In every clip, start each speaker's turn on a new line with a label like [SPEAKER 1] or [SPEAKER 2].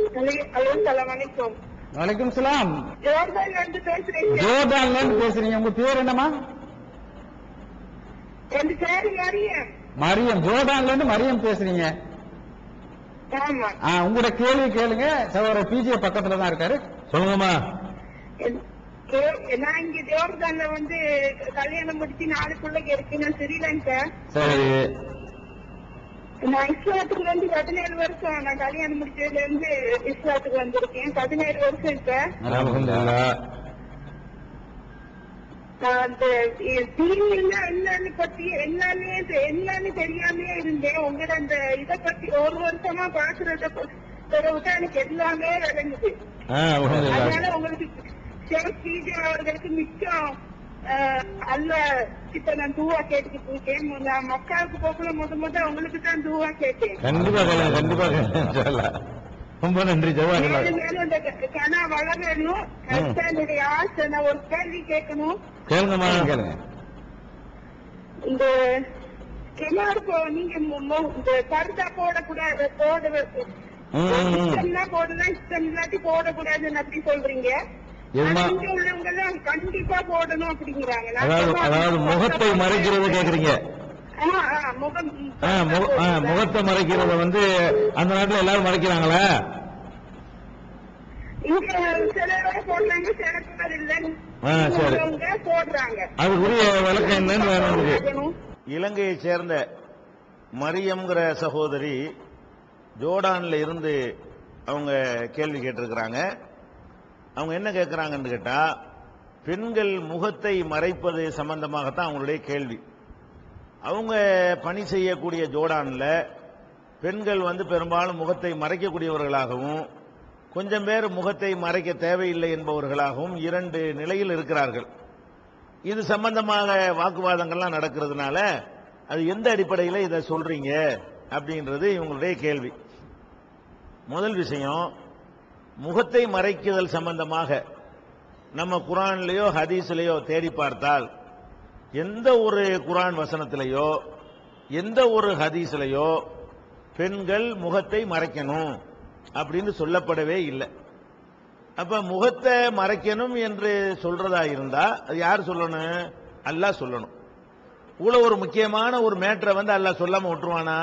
[SPEAKER 1] Hello சலாம் வணக்கம்
[SPEAKER 2] வலைக்கும் சலாம்
[SPEAKER 1] ஜோர்தான் வந்து பேசுறீங்க
[SPEAKER 2] ஜோர்டான்ல இருந்து பேசுறீங்க உங்க பேர் என்னமா
[SPEAKER 1] என் பேரு மரியம்
[SPEAKER 2] மரியம் ஜோர்டான்ல இருந்து மரியம் பேசுறீங்க
[SPEAKER 1] ஆமா
[SPEAKER 2] ஆ, உங்களோட கேள்வி கேளுங்க சகோதரர் பிஜே பக்கத்துல தான் இருக்காரு சொல்லுங்கம்மா
[SPEAKER 1] என்- கே- நான் இங்க ஜோர்தான்ல வந்து கல்யாணம் முடிச்சு நாலு பிள்ளைங்க இருக்கு நான் ஸ்ரீலங்கா
[SPEAKER 2] சரி
[SPEAKER 1] நான் இஸ்லாத்துக்கு வந்து பதினேழு வருஷம் நான் கல்யாணம் முடிச்சதுல இருந்து இஸ்லாத்துக்கு வந்திருக்கேன் பதினேழு வருஷம் இப்ப
[SPEAKER 2] அல்ஹம்துலில்லாஹ்.
[SPEAKER 1] நான் அந்த டிவில என்னன்னு பத்தி என்னன்னு என்னன்னு தெரியாம இருந்தேன் உங்களோட அந்த இத பத்தி ஒரு வருஷமா பாக்குறத பிறகுதான் எனக்கு எல்லாமே விளங்குது
[SPEAKER 2] ஆ, அல்ஹம்துலில்லாஹ்.
[SPEAKER 1] அதனால உங்களுக்கு ஷேக் பிஜே அவர்களுக்கு மிச்சம் அஹ், அல்ல கிட்ட நான் தூவா கேட்டுக்கிட்டு இருக்கேன் நான் மக்காவுக்கு போகல முத முத உங்களுக்கு தான் தூவா கேட்டேன்
[SPEAKER 2] கண்டிப்பா கேளுங்க கண்டிப்பா கேளுங்க இன்ஷா அல்லாஹ். ரொம்ப நன்றி ஜவாஹர்லால்
[SPEAKER 1] மேலும் மேலும் இந்த க- கனா வளரணும் அதுதான் என்னுடைய ஆசை நான் ஒரு கேள்வி கேட்கணும்
[SPEAKER 2] கேளுங்கம்மா கேளுங்க
[SPEAKER 1] இந்த கிணறு போ நீங்க மு- மு- இந்த பருதா போடக்கூடாது போட
[SPEAKER 2] ம், ம்.
[SPEAKER 1] இஷ்டம்னா போடலாம் இஷ்டம் இல்லாட்டி போடக்கூடாதுன்னு அப்படி சொல்றீங்க
[SPEAKER 2] எதுமா?
[SPEAKER 1] ஆனா இங்க உள்ளவங்க எல்லாம் கண்டிப்பா போடணும் அப்படிங்கிறாங்க நான்
[SPEAKER 2] அதாவது
[SPEAKER 1] சொல்றேன்,
[SPEAKER 2] அதாவது முகத்தை மறைக்கிறது கேக்குறீங்க
[SPEAKER 1] ஆ, ஆ, முகம்
[SPEAKER 2] ஆ, முக- ஆ, முகத்தை மறைக்கிறத வந்து அந்த நாட்டுல எல்லாரும் மறைக்கிறாங்களா
[SPEAKER 1] இங்க சில பேர் போடுறாங்க சில பேர் இல்ல
[SPEAKER 2] ஆ, சரி.
[SPEAKER 1] உள்ளவங்க போடுறாங்க
[SPEAKER 2] அதுக்குரிய விளக்கம் என்னன்னு வேணும் உங்களுக்கு
[SPEAKER 1] போடணும்.
[SPEAKER 3] இலங்கையைச் சேர்ந்த மரியம்ங்கிற சகோதரி ஜோர்டான்ல இருந்து அவங்க கேள்வி கேட்டிருக்கிறாங்க அவங்க என்ன கேட்கிறாங்கன்னு கேட்டா பெண்கள் முகத்தை மறைப்பது சம்பந்தமாகத்தான் அவங்களுடைய கேள்வி அவங்க பணி செய்யக்கூடிய ஜோர்டான்ல பெண்கள் வந்து பெரும்பாலும் முகத்தை மறைக்கக்கூடியவர்களாகவும் கொஞ்சம் பேர் முகத்தை மறைக்க தேவையில்லை என்பவர்களாகவும் இரண்டு நிலையில் இருக்கிறார்கள் இது சம்பந்தமாக வாக்குவாதங்கள்லாம் நடக்கிறதுனால அது எந்த அடிப்படையில் இதை சொல்றீங்க அப்படின்றது இவங்களுடைய கேள்வி முதல் விஷயம் முகத்தை மறைக்குதல் சம்பந்தமாக நம்ம குரான்லயோ ஹதீஸ்லயோ தேடி பார்த்தால் எந்த ஒரு குரான் வசனத்திலேயோ எந்த ஒரு ஹதீஸ்லயோ பெண்கள் முகத்தை மறைக்கணும் அப்படின்னு சொல்லப்படவே இல்லை அப்ப முகத்தை மறைக்கணும் என்று சொல்றதா இருந்தா அது யார் சொல்லணும் அல்லாஹ் சொல்லணும் இவ்வளவு ஒரு முக்கியமான ஒரு மேட்டரை வந்து அல்லாஹ் சொல்லாம விட்டுருவானா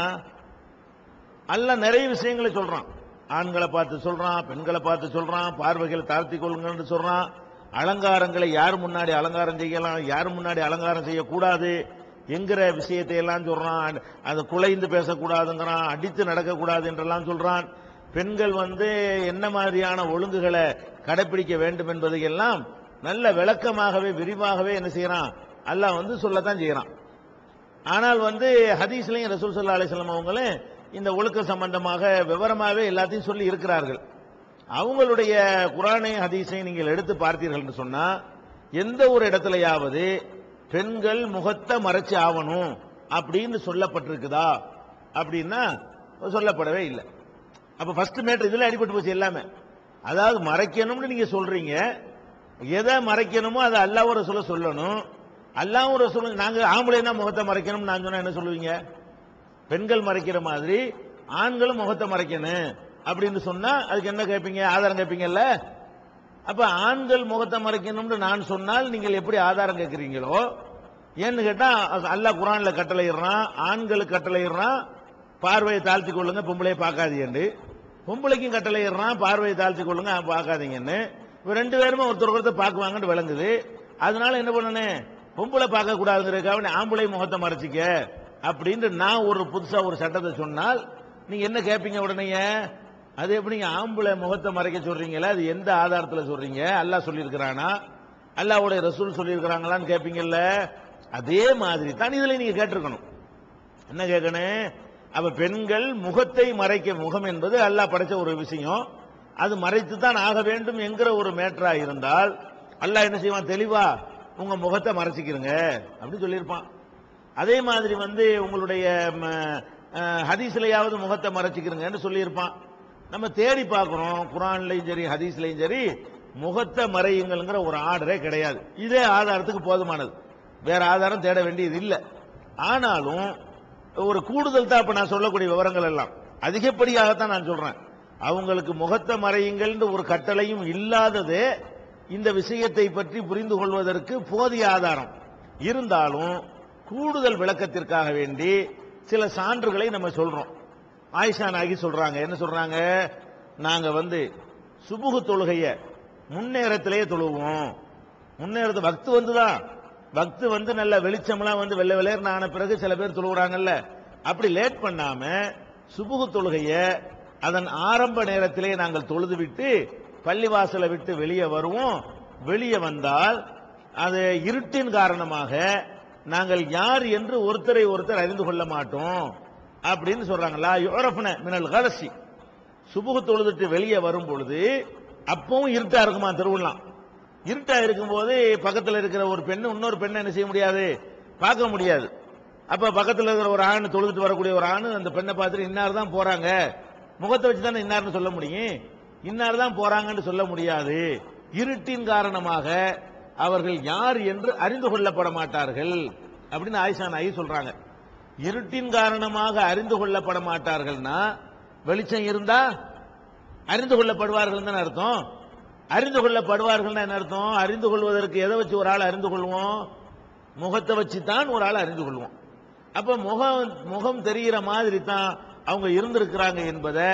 [SPEAKER 3] அல்லாஹ் நிறைய விஷயங்களை சொல்றான் ஆண்களை பார்த்து சொல்றான் பெண்களை பார்த்து சொல்றான் பார்வைகளை தாழ்த்தி கொள்ளுங்கன்னு சொல்றான் அலங்காரங்களை யார் முன்னாடி அலங்காரம் செய்யலாம் யார் முன்னாடி அலங்காரம் செய்யக்கூடாது என்கிற விஷயத்தை எல்லாம் சொல்றான் அது குலைந்து பேசக்கூடாதுங்கிறான் அடித்து நடக்கக்கூடாது என்றெல்லாம் சொல்றான் பெண்கள் வந்து என்ன மாதிரியான ஒழுங்குகளை கடைபிடிக்க வேண்டும் என்பதை எல்லாம் நல்ல விளக்கமாகவே விரிவாகவே என்ன செய்யறான் அல்லாஹ் வந்து சொல்லத்தான் செய்யறான் ஆனால் வந்து ஹதீஸ்லையும் ரசூல் சல்லா அலிஸ்லாம் அவங்களும் இந்த ஒழுக்க சம்பந்தமாக விவரமாகவே எல்லாத்தையும் சொல்லி இருக்கிறார்கள் அவங்களுடைய குரானையும் ஹதீஸையும் நீங்கள் எடுத்து பார்த்தீர்கள் என்று சொன்னா எந்த ஒரு இடத்துலயாவது பெண்கள் முகத்தை மறைச்சு ஆவணும் அப்படின்னு சொல்லப்பட்டிருக்குதா அப்படின்னா சொல்லப்படவே இல்லை அப்ப ஃபர்ஸ்ட் மேட்டர் இதுல அடிபட்டு போச்சு எல்லாமே அதாவது மறைக்கணும்னு நீங்க சொல்றீங்க எதை மறைக்கணுமோ அதை அல்லாஹ் ஒரு சொல்ல சொல்லணும் அல்லாஹ் ஒரு சொல்ல நாங்க ஆம்பளைனா முகத்தை மறைக்கணும்னு நான் சொன்னா என்ன சொல்லுவீங்க பெண்கள் மறைக்கிற மாதிரி ஆண்களும் முகத்தை மறைக்கணும் அப்படின்னு சொன்னா அதுக்கு என்ன கேட்பீங்க ஆதாரம் கேட்பீங்கல்ல அப்ப ஆண்கள் முகத்தை மறைக்கணும்னு நான் சொன்னால் நீங்கள் எப்படி ஆதாரம் கேட்கிறீங்களோ ஏன்னு கேட்டா அல்லாஹ் குரான்ல கட்டளையிடுறான் ஆண்களுக்கு கட்டளையிடுறான் பார்வையை தாழ்த்தி கொள்ளுங்க பொம்பளையை பார்க்காதீங்கன்னு பொம்பளைக்கும் கட்டளையிடுறான் பார்வையை தாழ்த்தி கொள்ளுங்க பார்க்காதீங்கன்னு இவ ரெண்டு பேருமே ஒருத்தர் ஒருத்தர் பார்க்குவாங்கன்னு விளங்குது அதனால என்ன பண்ணனே பொம்பளை பார்க்க கூடாதுங்கிறதுக்காக நீ ஆம்பளை முகத்தை மறைச்சிக்க அப்படின்னு நான் ஒரு புதுசா ஒரு சட்டத்தை சொன்னால் நீங்க என்ன கேட்பீங்க உடனே அது எப்படி நீங்க ஆம்பளை முகத்தை மறைக்க சொல்றீங்களா அது எந்த ஆதாரத்துல சொல்றீங்க அல்லாஹ் சொல்லியிருக்கிறானா அல்லாஹ்வுடைய ரசூல் சொல்லியிருக்கிறாங்களான்னு கேட்பீங்கல்ல அதே மாதிரி தான் இதுல நீங்க கேட்டிருக்கணும் என்ன கேட்கணும் அப்ப பெண்கள் முகத்தை மறைக்க முகம் என்பது அல்லாஹ் படைச்ச ஒரு விஷயம் அது மறைத்து தான் ஆக வேண்டும் என்கிற ஒரு மேட்டரா இருந்தால் அல்லாஹ் என்ன செய்வான் தெளிவா உங்க முகத்தை மறைச்சிக்கிறங்க அப்படின்னு சொல்லியிருப்பான் அதே மாதிரி வந்து உங்களுடைய ம, அஹ், ஹதீஸ்லயாவது முகத்தை மறைச்சிக்கிறங்கன்னு சொல்லியிருப்பான் நம்ம தேடி பார்க்கிறோம் குரான்லயும் சரி ஹதீஸ்லயும் சரி முகத்தை மறையுங்கள்ங்கிற ஒரு ஆர்டரே கிடையாது இதே ஆதாரத்துக்கு போதுமானது வேற ஆதாரம் தேட வேண்டியது இல்லை ஆனாலும் ஒரு கூடுதல் தான் இப்ப நான் சொல்லக்கூடிய விவரங்கள் எல்லாம் அதிகப்படியாகத்தான் நான் சொல்றேன் அவங்களுக்கு முகத்தை மறையுங்கள்னு ஒரு கட்டளையும் இல்லாதது இந்த விஷயத்தை பற்றி புரிந்து கொள்வதற்கு போதிய ஆதாரம் இருந்தாலும் கூடுதல் விளக்கத்திற்காக வேண்டி சில சான்றுகளை நம்ம சொல்றோம் ஆயிஷா நாகி சொல்றாங்க என்ன சொல்றாங்க நாங்க வந்து சுபுகு தொழுகைய முன்னேரத்திலேயே தொழுவோம் முன்னேறது பக்து வந்துதான் பக்து வந்து நல்ல வெளிச்சம்லாம் வந்து வெள்ளை வெள்ளையர்னு ஆன பிறகு சில பேர் தொழுகிறாங்கல்ல அப்படி லேட் பண்ணாம சுபுகு தொழுகைய அதன் ஆரம்ப நேரத்திலே நாங்கள் தொழுது விட்டு பள்ளிவாசலை விட்டு வெளியே வருவோம் வெளியே வந்தால் அது இருட்டின் காரணமாக நாங்கள் யார் என்று ஒருத்தரை ஒருத்தர் அறிந்து கொள்ள மாட்டோம் அப்படின்னு சொல்றாங்களா யோரஃபன மினல் கலசி சுபுகு தொழுதுட்டு வெளியே வரும் பொழுது அப்பவும் இருட்டா இருக்குமா திருவிழாம் இருட்டா இருக்கும்போது பக்கத்துல இருக்கிற ஒரு பெண்ணு இன்னொரு பெண்ணை என்ன செய்ய முடியாது பார்க்க முடியாது அப்ப பக்கத்துல இருக்கிற ஒரு ஆண் தொழுதுட்டு வரக்கூடிய ஒரு ஆண் அந்த பெண்ணை பார்த்துட்டு இன்னார் தான் போறாங்க முகத்தை வச்சு தானே இன்னார்னு சொல்ல முடியும் இன்னார் தான் போறாங்கன்னு சொல்ல முடியாது இருட்டின் காரணமாக அவர்கள் யார் என்று அறிந்து கொள்ளப்பட மாட்டார்கள் அப்படின்னு ஆயிஷா நாயி சொல்றாங்க இருட்டின் காரணமாக அறிந்து கொள்ளப்பட மாட்டார்கள்னா வெளிச்சம் இருந்தா அறிந்து கொள்ளப்படுவார்கள் தான் அர்த்தம் அறிந்து கொள்ளப்படுவார்கள் என்ன அர்த்தம் அறிந்து கொள்வதற்கு எதை வச்சு ஒரு ஆள் அறிந்து கொள்வோம் முகத்தை வச்சு தான் ஒரு ஆள் அறிந்து கொள்வோம் அப்ப முகம் முகம் தெரிகிற மாதிரி தான் அவங்க இருந்திருக்கிறாங்க என்பதை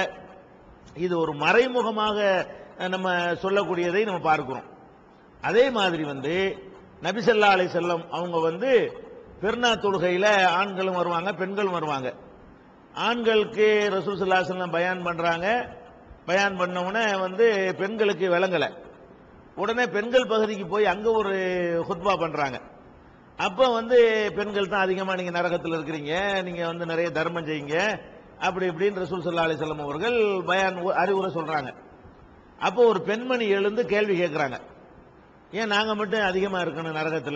[SPEAKER 3] இது ஒரு மறைமுகமாக அஹ், நம்ம சொல்லக்கூடியதை நம்ம பார்க்கிறோம் அதே மாதிரி வந்து நபிசல்லா அலை செல்லம் அவங்க வந்து பெருநா தொழுகையில ஆண்களும் வருவாங்க பெண்களும் வருவாங்க ஆண்களுக்கு ரசூல் சல்லா செல்லம் பயான் பண்றாங்க பயான் பண்ண உடனே வந்து பெண்களுக்கு விளங்கல உடனே பெண்கள் பகுதிக்கு போய் அங்க ஒரு ஹுத்பா பண்றாங்க அப்ப வந்து பெண்கள் தான் அதிகமா நீங்க நரகத்தில் இருக்கிறீங்க நீங்க வந்து நிறைய தர்மம் செய்யுங்க அப்படி இப்படின்னு ரசூல் சல்லா அலி செல்லம் அவர்கள் பயான் உ- அறிவுரை சொல்றாங்க அப்போ ஒரு பெண்மணி எழுந்து கேள்வி கேட்கறாங்க ஏன் நாங்க மட்டும் அதிகமா இருக்கணும் நரகத்துல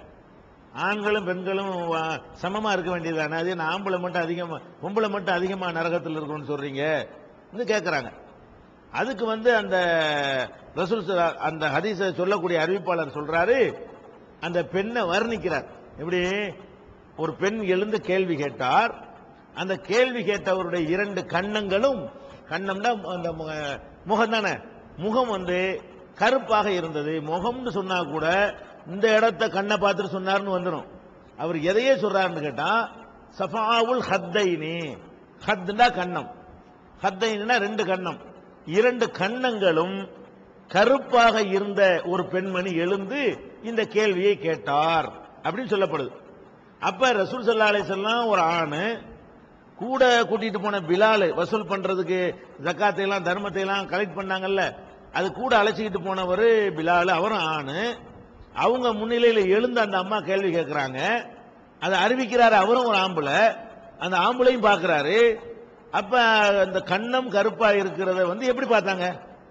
[SPEAKER 3] ஆண்களும் பெண்களும் வ- சமமா இருக்க வேண்டியதுதானே அது என்ன ஆம்பளை மட்டும் அதிகமா பொம்பளை மட்டும் அதிகமா நரகத்தில் இருக்கணும்னு சொல்றீங்க கேட்கறாங்க அதுக்கு வந்து அந்த ரசூல் சல்லா- அந்த ஹதீஸை சொல்லக்கூடிய அறிவிப்பாளர் சொல்றாரு அந்த பெண்ணை வர்ணிக்கிறார் எப்படி ஒரு பெண் எழுந்து கேள்வி கேட்டார் அந்த கேள்வி கேட்டவருடைய இரண்டு கன்னங்களும் கண்ணம்னா அந்த முக- முகம் தானே முகம் வந்து கருப்பாக இருந்தது முகம்னு சொன்னா கூட இந்த இடத்த கண்ணை பார்த்துட்டு சொன்னார்னு வந்துடும் அவர் எதையே சொல்றாருன்னு கேட்டா சஃபாவுல் ஹத்தைனி ஹத்னா கண்ணம் ஹத்தைனா ரெண்டு கண்ணம் இரண்டு கண்ணங்களும் கருப்பாக இருந்த ஒரு பெண்மணி எழுந்து இந்த கேள்வியை கேட்டார் அப்படின்னு சொல்லப்படுது அப்ப ரசூல் சல்லா அலிசல்லாம் ஒரு ஆணு கூட கூட்டிட்டு போன பிலால் வசூல் பண்றதுக்கு ஜக்காத்தை எல்லாம் தர்மத்தை எல்லாம் கலெக்ட் பண்ணாங்கல்ல அது கூட அழைச்சிக்கிட்டு போனவர் பிலால் அவரும் ஆணு அவங்க முன்னிலையில எழுந்து அந்த அம்மா கேள்வி கேட்கறாங்க அதை அறிவிக்கிறாரு அவரும் ஒரு ஆம்பளை அந்த ஆம்பளையும் பார்க்கறாரு அப்ப அந்த கண்ணம் கருப்பா இருக்கிறத வந்து எப்படி பார்த்தாங்க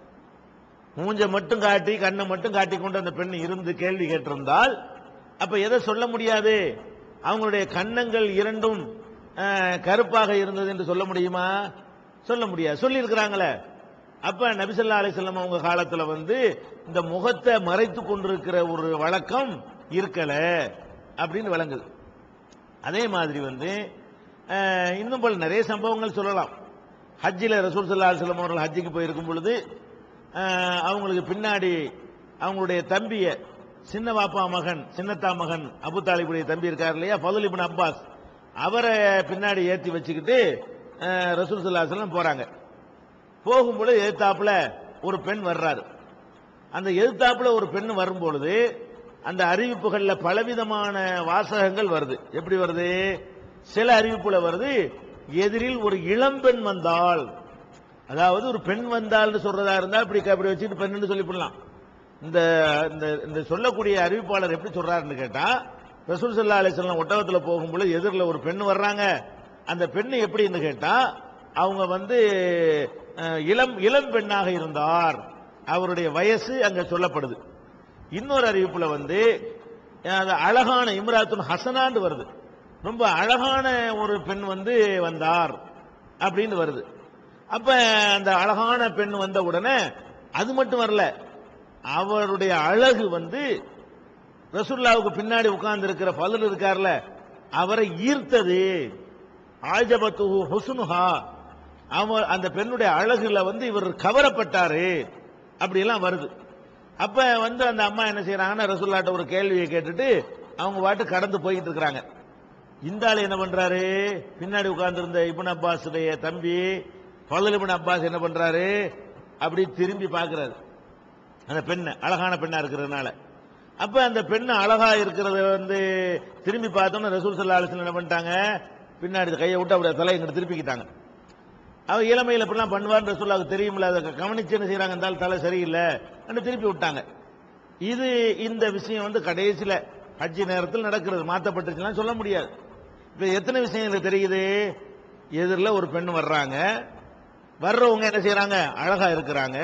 [SPEAKER 3] மூஞ்ச மட்டும் காட்டி கண்ணை மட்டும் காட்டி கொண்டு அந்த பெண் இருந்து கேள்வி கேட்டிருந்தால் அப்ப எதை சொல்ல முடியாது அவங்களுடைய கன்னங்கள் இரண்டும் அஹ், கருப்பாக இருந்தது என்று சொல்ல முடியுமா சொல்ல முடியாது சொல்லி இருக்கிறாங்களே அப்ப நபிசல்லா அலிசல்லம் அவங்க காலத்துல வந்து இந்த முகத்தை மறைத்து கொண்டிருக்கிற ஒரு வழக்கம் இருக்கல அப்படின்னு விளங்குது அதே மாதிரி வந்து அஹ், இன்னும் பல நிறைய சம்பவங்கள் சொல்லலாம் ஹஜ்ஜில் ரசூல் சல்லா அலுவலம் அவர்கள் ஹஜ்ஜிக்கு போயிருக்கும் பொழுது அஹ், அவங்களுக்கு பின்னாடி அவங்களுடைய தம்பிய சின்ன பாப்பா மகன் சின்னத்தா மகன் அபு தாலிபுடைய தம்பி இருக்கார் இல்லையா ஃபதுல் இப்னு அப்பாஸ் அவரை பின்னாடி ஏற்றி வச்சுக்கிட்டு அஹ், ரசூல் சல்லா அலுவலம் போறாங்க போகும்பொழுது எதிர்த்தாப்புல ஒரு பெண் வர்றாரு அந்த எதிர்த்தாப்புல ஒரு பெண் வரும்பொழுது அந்த அறிவிப்புகள்ல பலவிதமான வாசகங்கள் வருது எப்படி வருது சில அறிவிப்புல வருது எதிரில் ஒரு இளம்பெண் வந்தால் அதாவது ஒரு பெண் வந்தால்னு சொல்றதா இருந்தா இப்படி அப்படி வச்சுட்டு பெண்ணுன்னு சொல்லிவிடலாம் இந்த இந்த இந்த சொல்லக்கூடிய அறிவிப்பாளர் எப்படி சொல்றாருன்னு கேட்டா ரசூல் சல்லா அலிஸ்லாம் ஒட்டகத்துல போகும்பொழுது எதிரில் ஒரு பெண் வர்றாங்க அந்த பெண் எப்படின்னு கேட்டா அவங்க வந்து அஹ், இளம் இளம் பெண்ணாக இருந்தார் அவருடைய வயசு அங்க சொல்லப்படுது இன்னொரு அறிவிப்புல வந்து அஹ், அது அழகான இம்ராத்துன் ஹசனான்னு வருது ரொம்ப அழகான ஒரு பெண் வந்து வந்தார் அப்படின்னு வருது அப்ப அந்த அழகான பெண் வந்த உடனே அது மட்டும் வரல அவருடைய அழகு வந்து ரசூல்லாவுக்கு பின்னாடி உட்கார்ந்து இருக்கிற பலர் இருக்கார்ல அவரை ஈர்த்தது ஆஜபத்து ஹுசுனுஹா அவன் அந்த பெண்ணுடைய அழகுல வந்து இவர் கவரப்பட்டாரு அப்படியெல்லாம் வருது அப்ப வந்து அந்த அம்மா என்ன செய்யறாங்கன்னா ரசூல்லாட்ட ஒரு கேள்வியை கேட்டுட்டு அவங்க பாட்டு கடந்து போயிட்டு இருக்கிறாங்க இந்த ஆள் என்ன பண்றாரு பின்னாடி உட்கார்ந்திருந்த இப்னு அப்பாஸுடைய தம்பி ஃபضல் இப்னு அப்பாஸ் என்ன பண்றாரு அப்படி திரும்பி பார்க்கறாரு அந்த பெண்ணை அழகான பெண்ணா இருக்கிறதுனால அப்ப அந்த பெண்ணு அழகா இருக்கிறத வந்து திரும்பி பார்த்தோன்னு ரசூல் சல்லா அலிஸ்லாம் என்ன பண்ணிட்டாங்க பின்னாடி கையை விட்டு அப்படியே தலை இங்கிட்டு திருப்பிக்கிட்டாங்க அவ இளமையில இப்படிலாம் பண்ணுவான்னு ரசூல்லாவுக்கு தெரியுமில்ல அதை கவனிச்சு என்ன செய்யறாங்க இந்த ஆள் தலை சரியில்லை அப்படின்னு திருப்பி விட்டாங்க இது இந்த விஷயம் வந்து கடைசியில ஹஜ்ஜி நேரத்தில் நடக்கிறது மாத்தப்பட்டுச்சுலாம் சொல்ல முடியாது இப்ப எத்தனை விஷயங்கள் தெரியுது எதிரில் ஒரு பெண் வர்றாங்க வர்றவங்க என்ன செய்யறாங்க அழகா இருக்கிறாங்க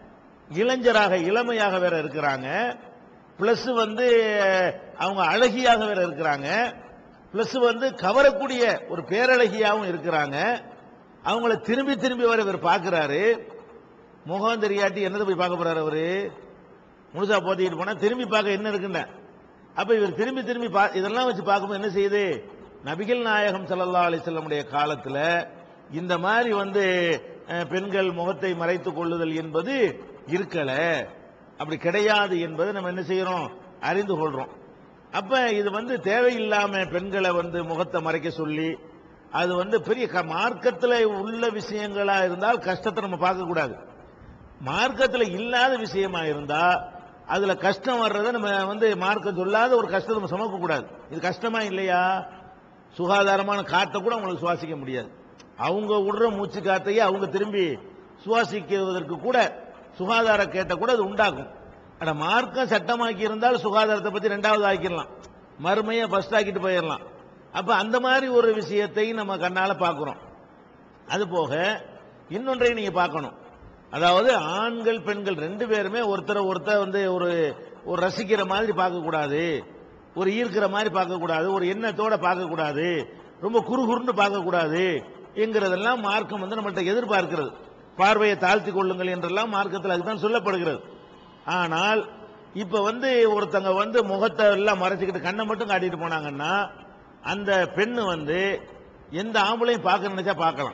[SPEAKER 3] இளைஞராக இளமையாக வேற இருக்கிறாங்க பிளஸ் வந்து அவங்க அழகியாக வேற இருக்கிறாங்க பிளஸ் வந்து கவரக்கூடிய ஒரு பேரழகியாகவும் இருக்கிறாங்க அவங்கள திரும்பி திரும்பி வர இவர் பார்க்கிறாரு முகம் தெரியாட்டி என்னதை போய் பார்க்க போறாரு அவரு முழுசா போத்திக்கிட்டு போனா திரும்பி பார்க்க என்ன இருக்குன்னு அப்ப இவர் திரும்பி திரும்பி பா- இதெல்லாம் வச்சு பார்க்கும்போது என்ன செய்யுது நபிகள் நாயகம் ஸல்லல்லாஹு அலைஹி வஸல்லமுடைய காலத்துல இந்த மாதிரி வந்து அஹ், பெண்கள் முகத்தை மறைத்துக் கொள்ளுதல் என்பது இருக்கல அப்படி கிடையாது என்பதை நம்ம என்ன செய்யறோம் அறிந்து கொள்றோம் அப்ப இது வந்து தேவையில்லாம பெண்களை வந்து முகத்தை மறைக்க சொல்லி அது வந்து பெரிய க- மார்க்கத்துல உள்ள விஷயங்களா இருந்தால் கஷ்டத்தை நம்ம பார்க்க கூடாது மார்க்கத்துல இல்லாத விஷயமா இருந்தா அதுல கஷ்டம் வர்றதை நம்ம வந்து மார்க்கம் சொல்லாத ஒரு கஷ்டத்தை நம்ம சுமக்க கூடாது இது கஷ்டமா இல்லையா சுகாதாரமான காத்தை கூட அவங்களுக்கு சுவாசிக்க முடியாது அவங்க விடுற மூச்சு காத்தையே அவங்க திரும்பி சுவாசிக்குவதற்கு கூட சுகாதார கேட்ட கூட அது உண்டாக்கும் ஆனா மார்க்கம் சட்டமாக்கி இருந்தால் சுகாதாரத்தை பத்தி ரெண்டாவது ஆக்கிடலாம் மறுமையை ஃபர்ஸ்ட் ஆக்கிட்டு போயிடலாம் அப்ப அந்த மாதிரி ஒரு விஷயத்தை நம்ம கண்ணால பார்க்கிறோம் அது போக இன்னொன்றை நீங்க பார்க்கணும் அதாவது ஆண்கள் பெண்கள் ரெண்டு பேருமே ஒருத்தரை ஒருத்தர் வந்து ஒரு ஒரு ரசிக்கிற மாதிரி பார்க்க கூடாது ஒரு ஈர்க்கிற மாதிரி பார்க்க கூடாது ஒரு எண்ணத்தோட பார்க்க கூடாது ரொம்ப குறுகுறுன்னு பார்க்க கூடாது என்கிறதெல்லாம் மார்க்கம் வந்து நம்மள்ட்ட எதிர்பார்க்கிறது பார்வையை தாழ்த்தி கொள்ளுங்கள் என்றெல்லாம் மார்க்கத்தில் அதுதான் சொல்லப்படுகிறது ஆனால் இப்ப வந்து ஒருத்தங்க வந்து முகத்தை எல்லாம் மறைச்சுக்கிட்டு கண்ணை மட்டும் காட்டிட்டு போனாங்கன்னா அந்த பெண்ணு வந்து எந்த ஆம்பளையும் பார்க்க நினைச்சா பார்க்கலாம்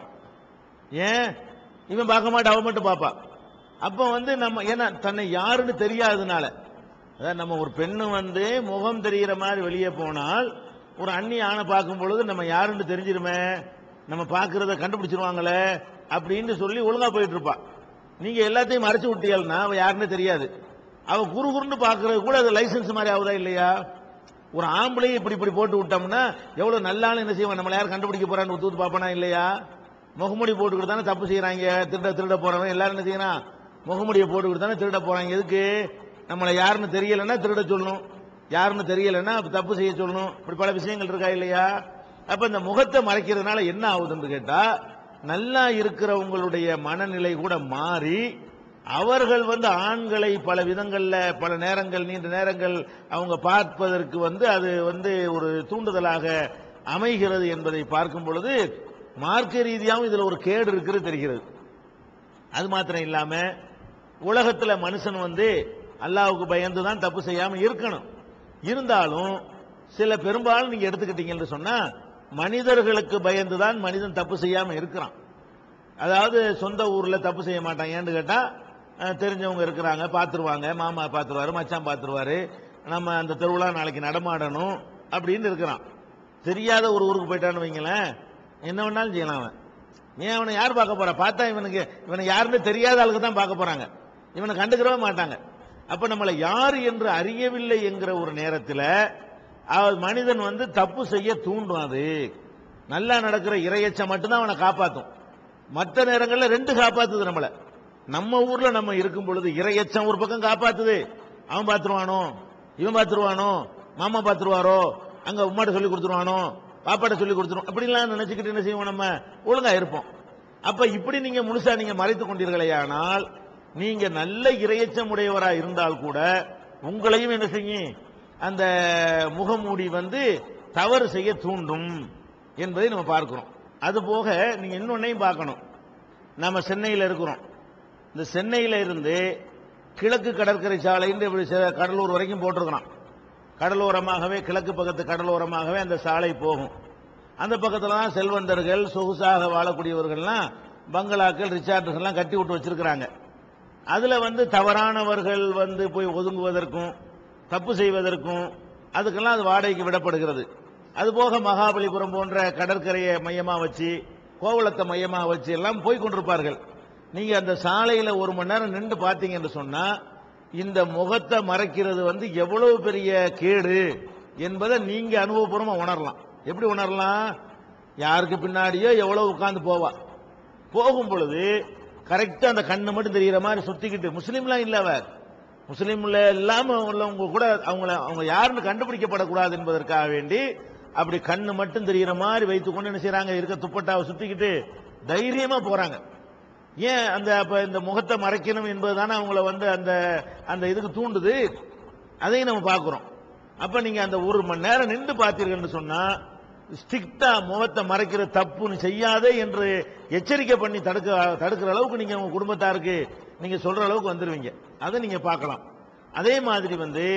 [SPEAKER 3] ஏன் இவன் பார்க்க மாட்டா அவன் மட்டும் பார்ப்பா அப்ப வந்து நம்ம ஏன்னா தன்னை யாருன்னு தெரியாததுனால அதாவது நம்ம ஒரு பெண்ணு வந்து முகம் தெரிகிற மாதிரி வெளியே போனால் ஒரு அண்ணி ஆணை பார்க்கும் பொழுது நம்ம யாருன்னு தெரிஞ்சிருமே நம்ம பார்க்கறத கண்டுபிடிச்சிருவாங்களே அப்படின்னு சொல்லி ஒழுங்கா போயிட்டு இருப்பா நீங்க எல்லாத்தையும் மறைச்சு விட்டீங்கன்னா அவ யாருன்னு தெரியாது அவ குறு குறுன்னு பார்க்கறது கூட அது லைசன்ஸ் மாதிரி ஆகுதா இல்லையா ஒரு ஆம்பளையும் இப்படி இப்படி போட்டு விட்டோம்னா எவ்வளவு நல்ல ஆளு என்ன செய்வான் நம்மள யாரும் கண்டுபிடிக்க போறான்னு ஒத்து ஒத்து பார்ப்பானா இல்லையா முகமுடி போட்டுக்கிட்டு தானே தப்பு செய்யறாங்க திருட திருட போறவன் எல்லாரும் என்ன செய்யறான் முகமுடியை போட்டுக்கிட்டு தானே திருட போறாங்க எதுக்கு நம்மளை யாருன்னு தெரியலைன்னா திருட சொல்லணும் யாருன்னு தெரியலைன்னா அப்ப தப்பு செய்ய சொல்லணும் இப்படி பல விஷயங்கள் இருக்கா இல்லையா அப்ப இந்த முகத்தை மறைக்கிறதுனால என்ன ஆகுதுன்னு கேட்டா நல்லா இருக்கிறவங்களுடைய மனநிலை கூட மாறி அவர்கள் வந்து ஆண்களை பல விதங்கள்ல பல நேரங்கள் நீண்ட நேரங்கள் அவங்க பார்ப்பதற்கு வந்து அது வந்து ஒரு தூண்டுதலாக அமைகிறது என்பதை பார்க்கும் பொழுது மார்க்க ரீதியாகவும் இதுல ஒரு கேடு இருக்கிறது தெரிகிறது அது மாத்திரம் இல்லாம உலகத்துல மனுஷன் வந்து அல்லாஹ்வுக்கு பயந்து தான் தப்பு செய்யாம இருக்கணும் இருந்தாலும் சில பெரும்பாலும் நீங்க எடுத்துக்கிட்டீங்கன்னு சொன்னா மனிதர்களுக்கு பயந்து தான் மனிதன் தப்பு செய்யாம இருக்கிறான் அதாவது சொந்த ஊர்ல தப்பு செய்ய மாட்டான் ஏன்னு கேட்டா அஹ், தெரிஞ்சவங்க இருக்கிறாங்க பாத்துருவாங்க மாமா பாத்துருவாரு மச்சான் பாத்துருவாரு நம்ம அந்த தெருவுலா நாளைக்கு நடமாடணும் அப்படின்னு இருக்கிறான் தெரியாத ஒரு ஊருக்கு போயிட்டான்னு வைங்களேன் என்ன வேணாலும் செய்யலாம் அவன் ஏன் அவனை யார் பார்க்க போறா பார்த்தா இவனுக்கு இவனை யாருன்னு தெரியாத ஆளுக்கு தான் பார்க்க போறாங்க இவனை கண்டுக்கிறவே மாட்டாங்க அப்ப நம்மளை யார் என்று அறியவில்லை என்கிற ஒரு நேரத்தில் அவ- மனிதன் வந்து தப்பு செய்ய தூண்டும் அது நல்லா நடக்கிற இரையச்சம் மட்டும்தான் அவனை காப்பாத்தும் மற்ற நேரங்கள்ல ரெண்டு காப்பாத்துது நம்மள நம்ம ஊர்ல நம்ம இருக்கும் பொழுது இரையச்சம் ஒரு பக்கம் காப்பாத்துது அவன் பாத்துருவானோ இவன் பாத்துருவானோ மாமா பாத்துருவாரோ அங்க உம்மாட்ட சொல்லி கொடுத்துருவானோ பாப்பாட்ட சொல்லி கொடுத்துருவோம் அப்படிலாம் நினைச்சுக்கிட்டு என்ன செய்வோம் நம்ம ஒழுங்கா இருப்போம் அப்ப இப்படி நீங்க முழுசா நீங்க மறைத்துக் கொண்டீர்களேயானால் நீங்க நல்ல இரையச்சம் உடையவரா இருந்தால் கூட உங்களையும் என்ன செய்யும் அந்த முகமூடி வந்து தவறு செய்ய தூண்டும் என்பதை நம்ம பார்க்கிறோம் அது போக நீங்க இன்னொன்னையும் பார்க்கணும் நம்ம சென்னையில் இருக்கிறோம் இந்த சென்னையில இருந்து கிழக்கு கடற்கரை சாலைன்னு இப்படி சில கடலூர் வரைக்கும் போட்டிருக்கிறான் கடலோரமாகவே கிழக்கு பக்கத்து கடலோரமாகவே அந்த சாலை போகும் அந்த பக்கத்துல தான் செல்வந்தர்கள் சொகுசாக வாழக்கூடியவர்கள்லாம் பங்களாக்கள் ரிசார்ட்ஸ் எல்லாம் கட்டி விட்டு வச்சிருக்கிறாங்க அதுல வந்து தவறானவர்கள் வந்து போய் ஒதுங்குவதற்கும் தப்பு செய்வதற்கும் அதுக்கெல்லாம் அது வாடகைக்கு விடப்படுகிறது அதுபோக மகாபலிபுரம் போன்ற கடற்கரையை மையமா வச்சு கோவளத்தை மையமா வச்சு எல்லாம் போய் கொண்டிருப்பார்கள் நீங்க அந்த சாலையில ஒரு மணி நேரம் நின்று பார்த்தீங்க என்று சொன்னா இந்த முகத்தை மறைக்கிறது வந்து எவ்வளவு பெரிய கேடு என்பதை நீங்க அனுபவபூர்வமா உணரலாம் எப்படி உணரலாம் யாருக்கு பின்னாடியோ எவ்வளவு உட்கார்ந்து போவா போகும் பொழுது கரெக்டா அந்த கண்ணு மட்டும் தெரிகிற மாதிரி சுத்திக்கிட்டு முஸ்லீம்லாம் இல்ல அவர் முஸ்லீம்ல இல்லாம உள்ளவங்க கூட அவங்கள அவங்க யாருன்னு கண்டுபிடிக்கப்படக்கூடாது என்பதற்காக வேண்டி அப்படி கண்ணு மட்டும் தெரிகிற மாதிரி வைத்துக்கொண்டு என்ன செய்றாங்க இருக்க துப்பட்டாவை சுத்திக்கிட்டு தைரியமா போறாங்க ஏன் அந்த அப்ப இந்த முகத்தை மறைக்கணும் என்பதுதானே அவங்கள வந்து அந்த அந்த இதுக்கு தூண்டுது அதையும் நம்ம பார்க்கிறோம் அப்ப நீங்க அந்த ஒரு மணி நேரம் நின்று பார்த்தீர்கள்னு சொன்னா ஸ்ட்ரிக்டா முகத்தை மறைக்கிற தப்புன்னு செய்யாதே என்று எச்சரிக்கை பண்ணி தடுக்க தடுக்கிற அளவுக்கு நீங்க உங்க குடும்பத்தாருக்கு நீங்க சொல்ற அளவுக்கு வந்துருவீங்க அதை நீங்க பார்க்கலாம் அதே மாதிரி வந்து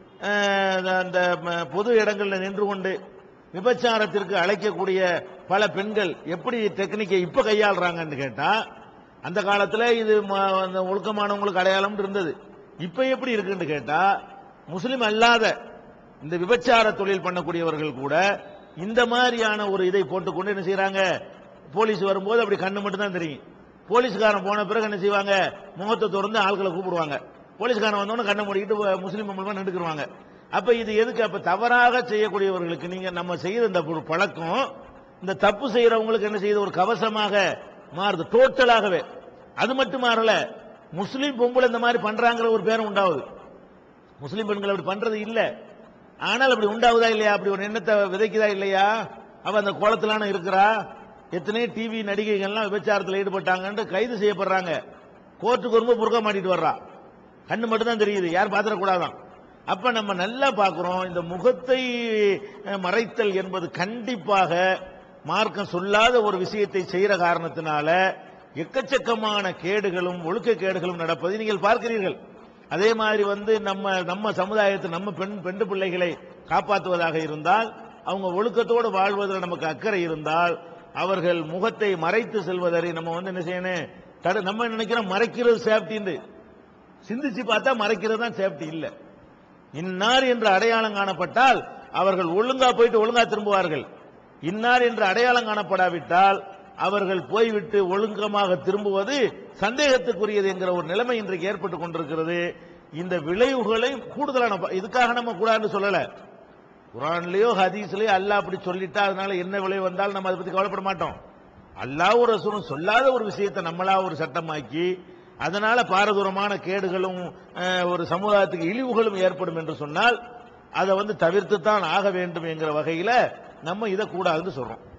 [SPEAKER 3] அஹ், அந்த ம- பொது இடங்கள்ல நின்று கொண்டு விபச்சாரத்திற்கு அழைக்கக்கூடிய பல பெண்கள் எப்படி டெக்னிக்கை இப்ப கையாளுறாங்கன்னு கேட்டா அந்த காலத்துல இது ம- அந்த ஒழுக்கமானவங்களுக்கு அடையாளம் இருந்தது இப்ப எப்படி இருக்குன்னு கேட்டா முஸ்லிம் அல்லாத இந்த விபச்சார தொழில் பண்ணக்கூடியவர்கள் கூட இந்த மாதிரியான ஒரு இதை போட்டுக்கொண்டு என்ன செய்றாங்க போலீஸ் வரும்போது அப்படி கண்ணு மட்டும் தான் தெரியும் போலீஸ்காரன் போன பிறகு என்ன செய்வாங்க முகத்தை திறந்து ஆட்களை கூப்பிடுவாங்க போலீஸ்காரன் வந்தோடனே கண்ணை மூடிக்கிட்டு முஸ்லீம் மூலமா நின்றுக்குருவாங்க அப்ப இது எதுக்கு அப்ப தவறாக செய்யக்கூடியவர்களுக்கு நீங்க நம்ம செய்யற இந்த ஒரு பழக்கம் இந்த தப்பு செய்யறவங்களுக்கு என்ன செய்யுது ஒரு கவசமாக மாறுது டோட்டலாகவே அது மட்டும் மாறல முஸ்லீம் பொம்பளை இந்த மாதிரி பண்றாங்கிற ஒரு பேரும் உண்டாகுது முஸ்லீம் பெண்கள் அப்படி பண்றது இல்ல ஆனால் அப்படி உண்டாகுதா இல்லையா அப்படி ஒரு எண்ணத்தை விதைக்குதா இல்லையா அவ அந்த கோலத்திலான இருக்கிறா எத்தனை டிவி நடிகைகள்லாம் விபச்சாரத்தில் ஈடுபட்டாங்கன்னு கைது செய்யப்படுறாங்க கோர்ட்டுக்கு வரும்போது புருக்க மாட்டிட்டு வர்றா கண்ணு மட்டும் தான் தெரியுது யார் பாத்திரக்கூடாதான் அப்ப நம்ம நல்லா பார்க்கிறோம் இந்த முகத்தை அஹ், மறைத்தல் என்பது கண்டிப்பாக மார்க்கம் சொல்லாத ஒரு விஷயத்தை செய்யற காரணத்தினால எக்கச்சக்கமான கேடுகளும் ஒழுக்க கேடுகளும் நடப்பதை நீங்கள் பார்க்கிறீர்கள் அதே மாதிரி வந்து நம்ம நம்ம சமுதாயத்தை நம்ம பெண் பெண்டு பிள்ளைகளை காப்பாற்றுவதாக இருந்தால் அவங்க ஒழுக்கத்தோடு வாழ்வதில் நமக்கு அக்கறை இருந்தால் அவர்கள் முகத்தை மறைத்து செல்வதை நம்ம வந்து என்ன செய்யணும் தடு நம்ம நினைக்கிறோம் மறைக்கிறது சேஃப்டின்னு சிந்திச்சு பார்த்தா மறைக்கிறது தான் சேஃப்டி இல்ல இன்னார் என்று அடையாளம் காணப்பட்டால் அவர்கள் ஒழுங்கா போயிட்டு ஒழுங்கா திரும்புவார்கள் இன்னார் என்று அடையாளம் காணப்படாவிட்டால் அவர்கள் போய்விட்டு ஒழுங்கமாக திரும்புவது சந்தேகத்துக்குரியது என்கிற ஒரு நிலைமை இன்றைக்கு ஏற்பட்டு கொண்டிருக்கிறது இந்த விளைவுகளை கூடுதலான ப- இதுக்காக நம்ம கூடாதுன்னு சொல்லல குரான்லயோ ஹதீஸ்லயோ அல்லாஹ் அப்படி சொல்லிட்டா அதனால என்ன விளைவு வந்தாலும் நம்ம அதை பத்தி கவலைப்பட மாட்டோம் அல்லாஹ் ஒரு ரசூலும் சொல்லாத ஒரு விஷயத்தை நம்மளா ஒரு சட்டமாக்கி அதனால பாரதூரமான கேடுகளும் அஹ், ஒரு சமுதாயத்துக்கு இழிவுகளும் ஏற்படும் என்று சொன்னால் அதை வந்து தவிர்த்து தான் ஆக வேண்டும் என்கிற வகையில நம்ம இதை கூடாதுன்னு சொல்றோம்